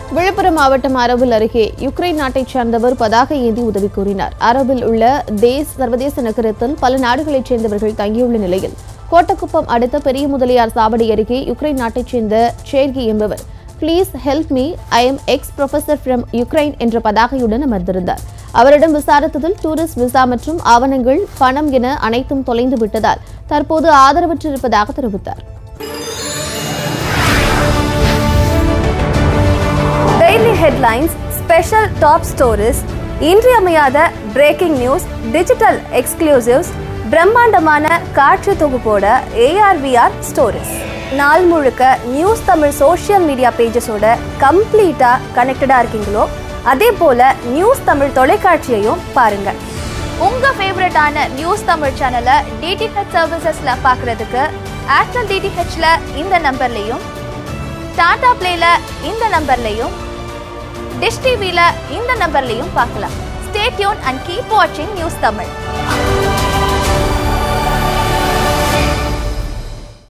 விழுப்புரம் மாவட்டம் அரபில் அருகே யுக்ரைன் நாட்டைச் சேர்ந்தவர் பதாகை ஏந்தி உதவி கூறினார் அரபில் உள்ள தேஸ் சர்வதேச நகரத்தில் பல நாடுகளைச் சேர்ந்தவர்கள் தங்கியுள்ள நிலையில் கோட்டக்குப்பம் அடுத்த பெரிய முதலியார் சாவடி அருகே யுக்ரைன் நாட்டைச் சேர்ந்த சேர்கி என்பவர் please help me I am ex professor from Ukraine என்ற பதாகையுடன் அமர்ந்திருந்தார் அவரிடம் விசாரித்ததில் டூரிஸ்ட் விசா மற்றும் ஆவணங்கள் பணம் என அனைத்தும் தொலைந்து விட்டதால் தற்போது ஆதரவற்றிருப்பதாக தெரிவித்தார் daily headlines special top stories இன்றியமையாத பிரேக்கிங் நியூஸ் டிஜிட்டல் எக்ஸ்க்ளூசிவ்ஸ் பிரம்மாண்டமான காட்சி தொகுப்போட ஏஆர்விஆர் ஸ்டோரிஸ் நாள் முழுக்க நியூஸ் தமிழ் சோஷியல் மீடியா பேஜஸோட கம்ப்ளீட்டாக கனெக்டடாக இருக்கீங்களோ அதே போல நியூஸ் தமிழ் தொலைக்காட்சியையும் பாருங்க உங்க ஃபேவரட்டான நியூஸ் தமிழ் சேனலை டிடிஹெச் சர்வீசஸ்ல பார்க்கறதுக்கு ஏர்டெல் டிடிஹெச்ல இந்த நம்பர்லையும் டாடா பிளேல இந்த நம்பர்லையும் டிஷ் டிவில இந்த நம்பர்லையும் பார்க்கலாம் ஸ்டே டியூன் அண்ட் கீப் வாட்சிங் நியூஸ் தமிழ்